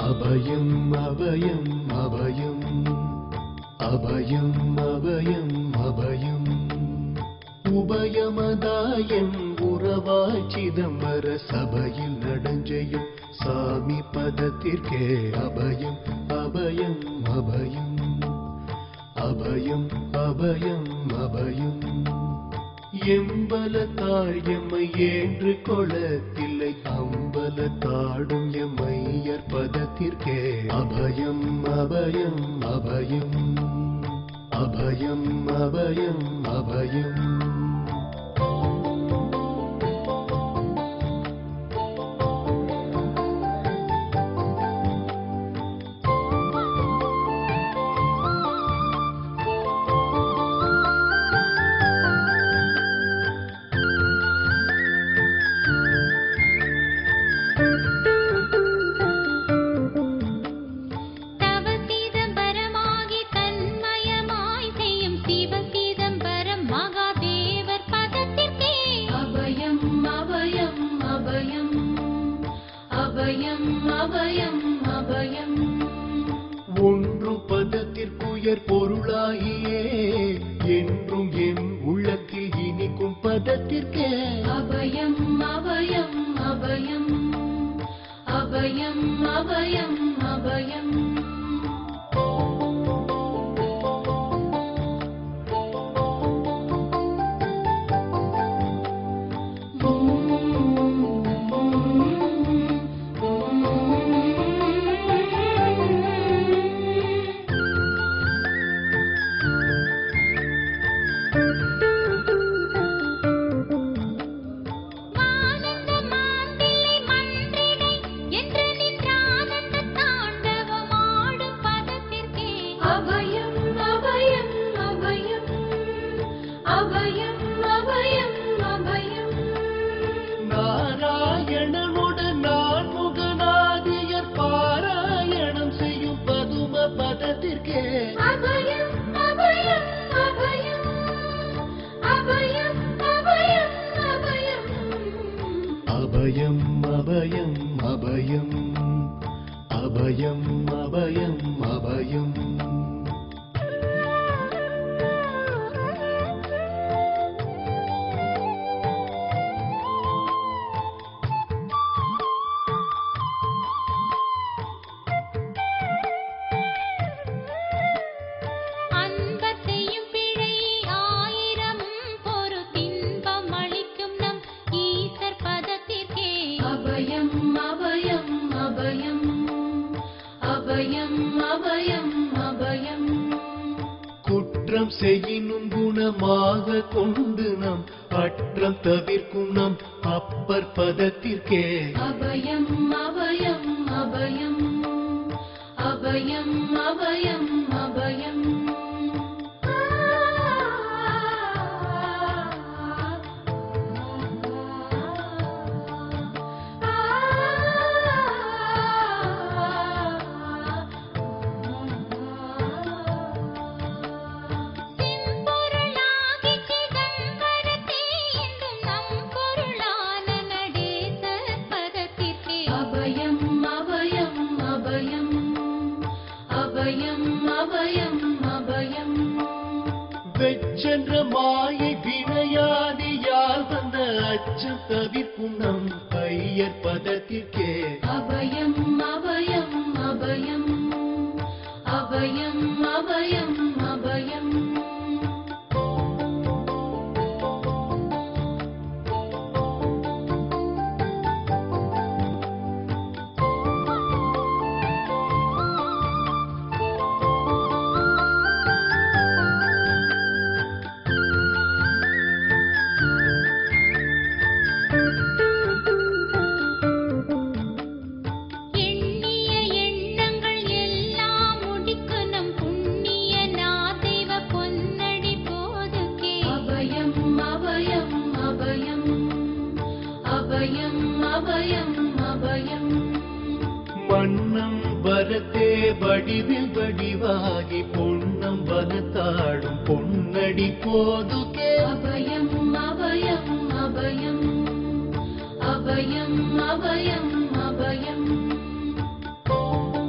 அபயம் அபயம் அபயம் அபயம் அபயம் அபயம் உபயமதாயம் உறவாய் சிதம்பர சபையில் நடஞ்செய்யும் சாமி பதத்திற்கே அபயம் அபயம் அபயம் அபயம் அபயம் அபயம் எம்பல தாழ்யம்மை ஏன்று கொளத்தில்லை அம்பல தாடும் எம்மையர் பதத்திற்கே அபயம் அபயம் அபயம் அபயம் அபயம் அபயம் தவ சிதம்பரமாகி தன்மயமாய் செய்யும் சிவ சிதம்பரம் மகாதேவர் பதத்திற்கே அபயம் அபயம் அபயம் அபயம் அபயம் அபயம் ஒன்று பதத்திற்குயர் பொருளாகியே என்றும் என் உள்ளத்தில் இனிக்கும் பதத்திற்கே அபயம் அபயம் அபயம் அபயம் அபயம் அபயம் ஆனந்த மாந்தில்லை மன்றிடை என்று நின்ற ஆனந்த தாண்டவம் ஆடும் பதத்திற்கே அபயம் அபயம் அபயம் அபயம் அபயம் அபயம் நாராயணனுடன் நான் முகநாதியர் பாராயணம் செய்யும் பதும பதத்திற்கே அபயம் அபயம் அபயம் அபயம் அபயம் அபயம் அபயம் அபயம் அபயம் அபயம் அபயம் அபயம் அன்பர் செய்யும் பிழை ஆயிரமும் பொறு தின்பம் அளிக்கும் நம் ஈசர் பதத்திற்கே அபயம் அபயம் அபயம் அபயம் அபயம் அபயம் குற்றம் செய்யினும் குணமாக கொண்டு நம் அற்றம் தவிர்க்கும் நம் அப்பர் பதத்திற்கே அபயம் அபயம் அபயம் அபயம் அபயம் அபயம் செம்பொருளாகி சிதம்பரத்தே என்றும் நம் பொருளான நடேசர் பதத்திற்கே அபயம் அபயம் அபயம் அபயம் அபயம் அபயம் வெச்சென்ற மாயை வினையாதியால் வந்த அச்சம் தவிர்க்கும் நம் ஐயர் பதத்திற்கே அபயம் அபயம் அபயம் அபயம் அபயம் அபயம் எண்ணிய எண்ணங்கள் எல்லாம் முடிக்க நம் புண்ணிய நாதேவ பொன்னடி போதுக்கே அபயம் அபயம் அபயம் அபயம் அபயம் அபயம் மன்னம் வரத்தே வடிவில் வடிவாகி பொன்னம் வனத்தாடும் பொன்னடி போதுகே அபயம் அபயம் அபயம் அபயம் அபயம் அபயம்